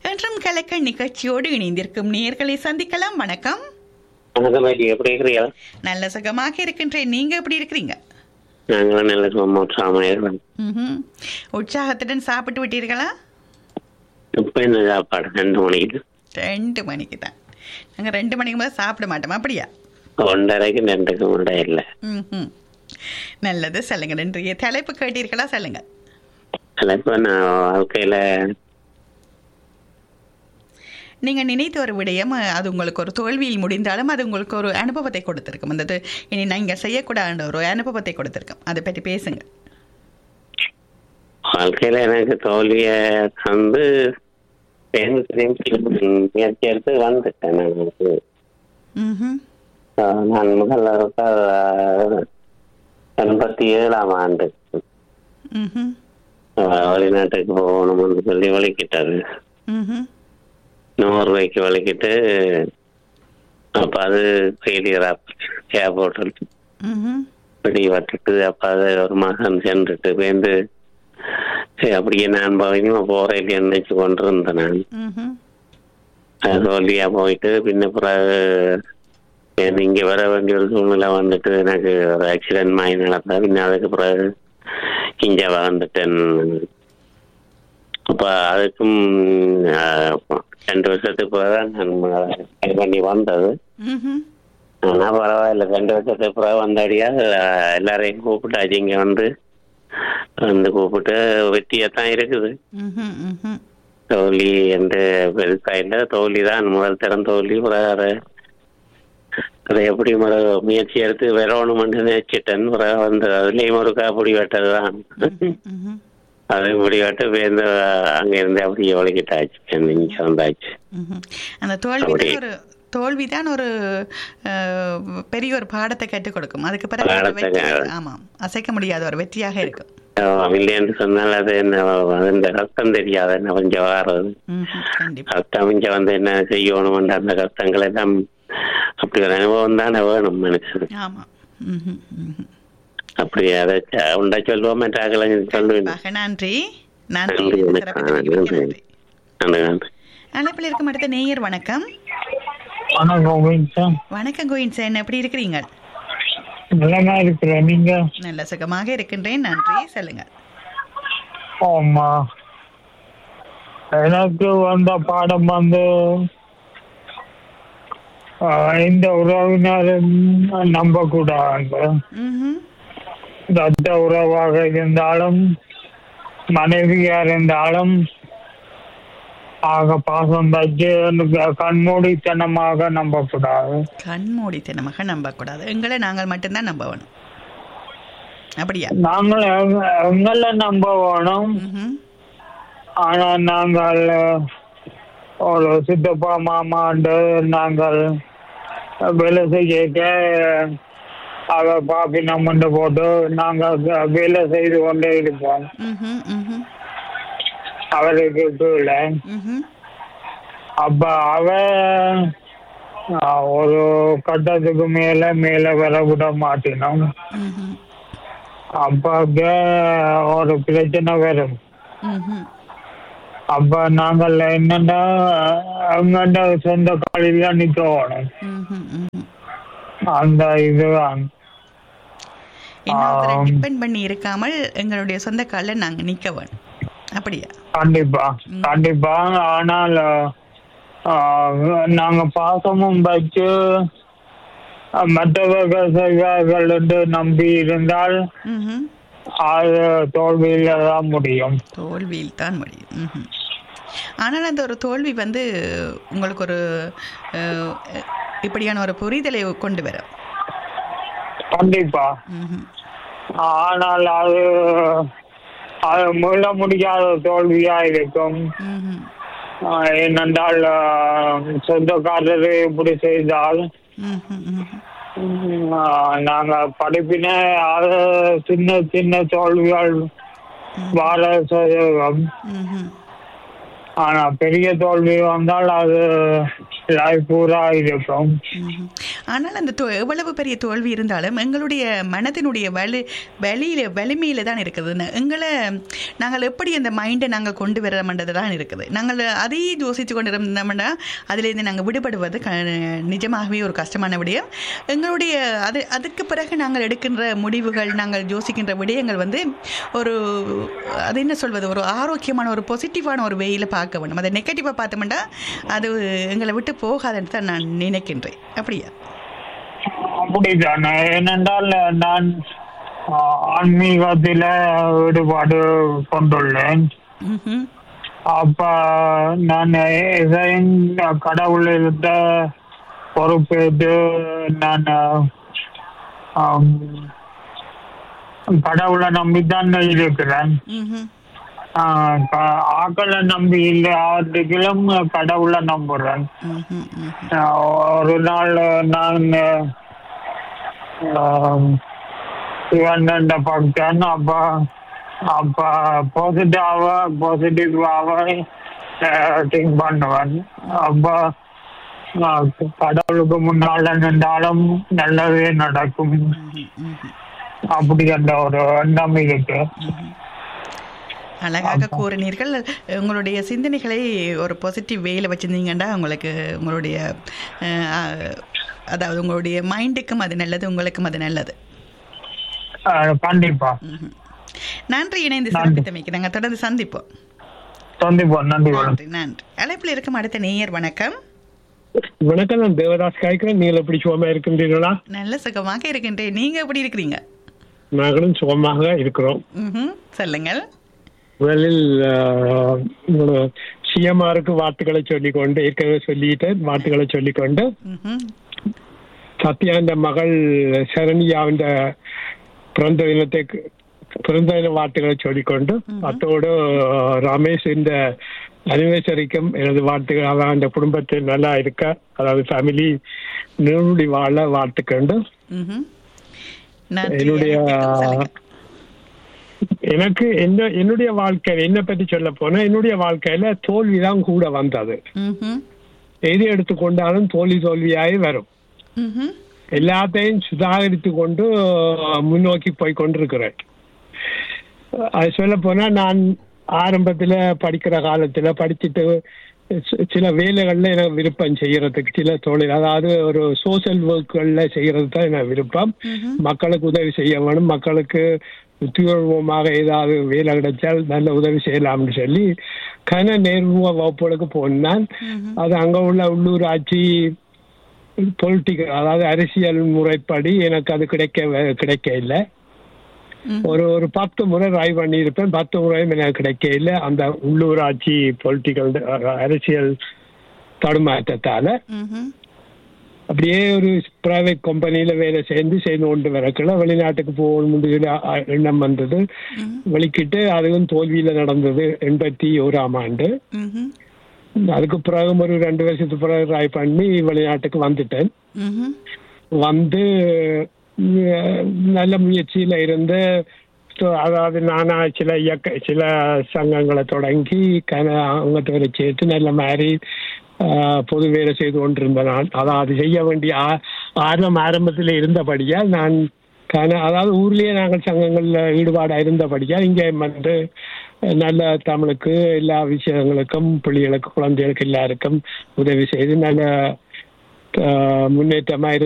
என்றும் கலக்க நிகழ்ச்சியோடு இணைந்திருக்கும் நேர்களை சந்திக்கலாம் வணக்கம் வணக்கம் பாட்டி எப்படி இருக்கிறீங்க நல்ல சுகமாக இருக்கின்றேன் நீங்க எப்படி இருக்கிறீங்க நாங்களும் நல்ல சும்மா உற்சாகமாக இருக்கோம் ம்ஹும். உற்சாகத்துடன் சாப்பிட்டு விட்டீர்களா இப்போ என்ன சாப்பாடு ரெண்டு மணிக்கு ரெண்டு மணிக்கு தான் நாங்கள் ரெண்டு மணிக்கு மேலே சாப்பிட மாட்டோம் அப்படியா ஒன்றரைக்கு ரெண்டுக்கு முன்னாடி இல்லை ம்ஹும். நல்லது சொல்லுங்க நன்றிய தலைப்பு கேட்டீர்களா சொல்லுங்க அதில் இப்போ நான் வாழ்க்கையில் நீங்க நினைத்த ஒரு விடயம் அது உங்களுக்கு ஒரு தோல்வியில் முடிந்தாலும் அது உங்களுக்கு ஒரு அனுபவத்தை கொடுத்திருக்கும் அந்த இது இனி நீங்க செய்யக்கூடாத ஒரு அனுபவத்தை கொடுத்திருக்கும் அதை பற்றி பேசுங்க வாழ்க்கையில் எனக்கு தோல்வியை தந்து சேர்ந்து திரும்பி முயற்சி எடுத்து வந்துட்டேன் நான் வந்து. ம்ஹும். ஆஹ் நான் முதல்ல இருக்க எண்பத்தி ஏழாம் ஆண்டு ம்ஹும். ஆஹ் வெளிநாட்டுக்கு போகணும்னு சொல்லி வலிக்கிட்டாரு ம்ஹும். நூறுரூவாய்க்கு வலிக்கிட்டு அப்போ அது ஃபெயிலியர் ஏர்போர்ட்டில் ம்ஹும். பிடி வட்டுட்டு அப்போ அது ஒரு மாதம் சென்றுட்டு பேருந்து சரி அப்படியே நான் இனிமே போகிறேன் இல்லைன்னு நினச்சி கொண்டு இருந்தேன் நான் ம்ஹும். அது தோல்வியா போயிட்டு பின்ன பிறகு எனக்கு இங்கே வர வேண்டிய ஒரு சூழ்நிலை வந்துட்டு எனக்கு ஒரு ஆக்சிடென்ட் மாதிரி நடந்தா பின்ன அதுக்கு பிறகு இங்கே வந்துட்டேன் அப்போ அதுக்கும் ஆஹ், ரெண்டு வருஷத்துக்கு பிறகு தான் நான் இது பண்ணி வந்தது ம்ஹும். ஆனா பரவாயில்ல ரெண்டு வருஷத்துக்கு பிறகு வந்தாடியா அஹ், எல்லாரையும் கூப்பிட்டாச்சு இங்க வந்து வந்து கூப்பிட்டு வெற்றியா தான் இருக்குது ம்ஹும். ம்ஹும். தோல்வி என்று பெருசா இல்லை தோல்வி தான் முதல் தரம் தோல்வி பிறகு அதை அதை எப்படி முறை முயற்சி எடுத்து வரணும்னு நினைச்சிட்டேன் பிறகு வந்து அதுலயும் ஒரு காப்பொடி வெட்டது தான் ம்ஹும். அது இப்படி வெட்டு பேருந்து அங்க இருந்து அப்படியே ஒழிக்கிட்டாச்சு இங்க வந்தாச்சு ம்ஹும். அந்த தோல்வி அப்படி. தான் ஒரு தோல்விதான் ஒரு அஹ், பெரிய ஒரு பாடத்தை கற்றுக் கொடுக்கும் அதுக்கு பிறகு ஒரு பாடத்தை வெற்றி க- ஆமாம் அசைக்க முடியாத ஒரு வெற்றியாக இருக்கும் இல்லைன்னு சொன்னால் அது என்ன அந்த கஷ்டம் தெரியாது என்ன கொஞ்சம் வாரது ம்ஹும். கண்டிப்பா கஷ்டம் இங்க வந்து என்ன செய்யணும்ன்ற அந்த கஷ்டங்கள் எல்லாம் அப்படி ஒரு அனுபவம் தானே வேணும் மனுஷனுக்கு ஆமா ம்ஹும். ம்ஹும். அப்படி அதை ச- உண்டா சொல்லுவோம் மெட்டாக்களை சொல்லுவேன் கண்டிப்பாக நன்றி நன்றி நன்றி சிறப்பு வணக்கம் தெரிவிக்க நன்றி நன்றி நன்றி நன்றி அழைப்பில் இருக்கும் அடுத்த நேயர் வணக்கம் வணக்கம் வின்சன் வணக்கம் கோயின் சார் எப்படி இருக்கிறீங்க நல்லமா இருக்கிறேன் நீங்க நல்ல சுகமாக இருக்கின்றேன் நன்றி சொல்லுங்க ஆமா எனக்கு வந்த பாடம் வந்து ஆஹ், இந்த உறவினரும் நம்பக்கூடாது ம்ஹும். ரத்த உறவாக இருந்தாலும் மனைவியா இருந்தாலும் ஆக பாசம் வச்சு கண்மூடித்தனமாக நம்பக்கூடாது கண்மூடித்தனமாக நம்பக்கூடாது எங்களை நாங்கள் மட்டும்தான் நம்ப வேணும் அப்படியா நாங்கள் எங்க- எங்களை நம்ப வேணும் ம்ஹும். ஆனா நாங்கள் ஒரு சித்தப்பா மாமாண்டு நாங்கள் வேலை செய்ய அவ பாப்பி நம்மண்டு போட்டு நாங்கள் வேலை செய்து கொண்டே இருப்போம் ம்ஹும். ம்ஹும். அவருக்கு கீழே ம்ஹும். அப்ப அவ ஆ, ஒரு கட்டத்துக்கு மேல மேல வர விட மாட்டினோம் ம்ஹும். அப்பாக்கு ஒரு பிரச்சனை வரும் ம்ஹும். அப்ப நாங்கள் என்னன்னா அங்கண்ட சொந்த காலில் தான் நிக்க வேணும் ம்ஹும். ம்ஹும். அந்த இதுதான் இன்னொருத்தரை ஆம். டிபெண்ட் பண்ணி இருக்காமல் எங்களுடைய சொந்த காலில் நாங்க நிக்க வேணும் அப்படியா கண்டிப்பா கண்டிப்பா ஆனால் ஆ, நாங்க பாசமும் வச்சு ஆ, மற்றவர்கள் செய்வார்கள் என்று நம்பி இருந்தால் ம்ஹும். அது தோல்வியில தான் முடியும் தோல்வியில் தான் முடியும் ம்ஹும். ஆனால் அந்த ஒரு தோல்வி வந்து உங்களுக்கு ஒரு அஹ், இப்படியான ஒரு புரிதலை கொண்டு வரும் கண்டிப்பா ம்ஹும். ஆனால் அது அது மீள முடியாத தோல்வியா இருக்கும் ம்ஹும். ஆஹ் ஏனென்றால் ஆஹ் சொந்தக்காரர் இப்படி செய்தால் ம்ஹும். ம்ஹும். உம், ஆஹ் நாங்க படிப்பின அது சின்ன சின்ன தோல்விகள் வர செய்வோம் ம்ஹும். ஆனா பெரிய தோல்வி வந்தால் அது லைஃப் பூரா இருக்கும் ம்ஹும். ஆனால் அந்த தோ- எவ்வளவு பெரிய தோல்வி இருந்தாலும் எங்களுடைய மனதினுடைய வலு வலியில வலிமையில தான் இருக்குது ந- எங்களை நாங்கள் எப்படி அந்த மைண்டை நாங்கள் கொண்டு வரமன்றது தான் இருக்குது நாங்கள் அதையே யோசித்து கொண்டு இருந்தோம்னா அதிலிருந்து நாங்கள் விடுபடுவது க நிஜமாகவே ஒரு கஷ்டமான விடயம் எங்களுடைய அது அதுக்கு பிறகு நாங்கள் எடுக்கின்ற முடிவுகள் நாங்கள் யோசிக்கின்ற விடயங்கள் வந்து ஒரு அது என்ன சொல்வது ஒரு ஆரோக்கியமான ஒரு பாசிட்டிவான ஒரு வேயில் பார்க்க வேண்டும் அதை நெகட்டிவாக பார்த்தோம்னா அது எங்களை விட்டு போகாதுன்னு தான் நான் நினைக்கின்றேன் அப்படியா அப்படிதான் ஏனென்றால் நான் ஆஹ், ஆன்மீகத்தில ஈடுபாடு கொண்டுள்ளேன் ம்ஹும். அப்ப நான் எதையும் கடவுளிட்ட பொறுப்பேற்று நான் ஆம், கடவுளை நம்பித்தான் இருக்கிறேன் ம்ஹும். ஆஹ், க- ஆக்களை நம்பி இல்லை ஆட்டுகளும் கடவுளை நம்புறேன் ம்ஹும். ம்ஹும். ஆஹ், ஒரு நாள் நான் ஆம், சிவன் பார்த்தேன் அப்ப அப்ப பாசிட்டிவாக பாசிட்டிவாக திங்க் பண்ணுவேன் அப்ப ஆஹ், கடவுளுக்கு முன்னால நின்றாலும் நல்லதே நடக்கும் ம்ஹும். ம்ஹும். அப்படி அந்த ஒரு எண்ணம் இருக்கு அழகாக கூறினீர்கள் உங்களுடைய சிந்தனைகளை ஒரு பாசிட்டிவ் வேயில் வச்சுருந்தீங்கன்னா உங்களுக்கு உங்களுடைய அஹ், அதாவது உங்களுடைய மைண்டுக்கும் அது நல்லது உங்களுக்கும் அது நல்லது ஆஹ், கண்டிப்பா ம்ஹும். நன்றி இணைந்து நன்றி. சிறப்பித்தமைக்கு நாங்கள் தொடர்ந்து சந்திப்போம் சந்திப்போம் நன்றி வணக்கம் நன்றி நன்றி அழைப்பில் இருக்கும் அடுத்த நேயர் வணக்கம் வணக்கம் நான் தேவதாஸ் காய்க்கிறேன் நீங்கள் எப்படி சுகமா இருக்கின்றீர்களா நல்ல சுகமாக இருக்கின்றேன் நீங்க எப்படி இருக்கிறீங்க நாங்களும் சுகமாக இருக்கிறோம் ம்ஹும். சொல்லுங்கள் முதலில் ஆஹ், உங்களோட சிஎம்ஆருக்கு வாழ்த்துக்களை சொல்லிக்கொண்டு ஏற்கனவே சொல்லிட்டேன் வாழ்த்துக்களை சொல்லிக்கொண்டு ம்ஹும். சத்யா இந்த மகள் சரண்யாவின் பிறந்த தினத்தை பிறந்த தின வாழ்த்துக்களை சொல்லிக்கொண்டு அத்தோடு ஆஹ், ரமேஷ் இந்த அனிவர்சரிக்கும் எனது வாழ்த்துக்கள் அதான் அந்த குடும்பத்தில் நல்லா இருக்க அதாவது ஃபேமிலி நீருடி வாழ வாழ்த்துக்கொண்டு ம்ஹும். நன்றி என்னுடைய சொல்லுங்க. எனக்கு என்ன என்னுடைய வாழ்க்கையில என்ன பற்றி சொல்ல போனா என்னுடைய வாழ்க்கையில தோல்விதான் கூட வந்தது ம்ஹும். எது எடுத்துக்கொண்டாலும் தோல்வி தோல்வியாய் வரும் ம்ஹும். எல்லாத்தையும் சுதாகரித்து கொண்டு முன்னோக்கி போய் கொண்டிருக்கிறேன் அது சொல்ல போனா நான் ஆரம்பத்துல படிக்கிற காலத்துல படிச்சுட்டு சி- சில வேலைகள்ல எனக்கு விருப்பம் செய்யறதுக்கு சில தொழில் அதாவது ஒரு சோசியல் ஒர்க்குகள்ல செய்யறது தான் எனக்கு விருப்பம் ம்ஹும். மக்களுக்கு உதவி செய்ய வேணும் மக்களுக்கு உத்தியோகமாக ஏதாவது வேலை கிடைச்சால் நல்ல உதவி செய்யலாம்னு சொல்லி கன நேர்முக வகுப்புகளுக்கு போனான் ம்ஹும். அது அங்க உள்ள உள்ளூராட்சி பொலிட்டிக்கல் அதாவது அரசியல் முறைப்படி எனக்கு அது கிடைக்க கிடைக்க இல்லை ம். ஒரு ஒரு பத்து முறை ட்ரை பண்ணியிருப்பேன் பத்து முறையும் எனக்கு கிடைக்க இல்லை அந்த உள்ளூராட்சி பொலிட்டிக்கல் அரசியல் தடுமாற்றத்தால ம்ஹும். அப்படியே ஒரு பிரைவேட் கம்பெனியில வேலை சேர்ந்து செய்து கொண்டு வரக்குள்ள வெளிநாட்டுக்கு போகணும்னு சொல்லி அ- எண்ணம் வந்தது ம்ஹும். வெளிக்கிட்டு அதுவும் தோல்வியில நடந்தது எண்பத்தி ஓராம் ஆண்டு ம்ஹும். அதுக்கு பிறகு ஒரு ரெண்டு வருஷத்துக்கு பிறகு ட்ரை பண்ணி வெளிநாட்டுக்கு வந்துட்டேன் ம்ஹும். வந்து உம், நல்ல முயற்சியில இருந்து so, அதாவது நானா சில இயக்க சில சங்கங்களை தொடங்கி கன அவங்கத்தவரை சேர்த்து நல்ல மாதிரி ஆஹ், பொது வேலை செய்து கொண்டிருந்தேன் நான் அதாவது செய்ய வேண்டிய ஆ- ஆர்வம் ஆரம்பத்தில் இருந்தபடியால் நான் கன அதாவது ஊர்லயே நாங்கள் சங்கங்கள்ல ஈடுபாடா இருந்தபடியால் இங்கே வந்து நல்ல தமிழுக்கு எல்லா விஷயங்களுக்கும் பிள்ளைகளுக்கு குழந்தைகளுக்கு எல்லாருக்கும் உதவி செய்து நல்ல ஆஹ், முன்னேற்றமா இருந்து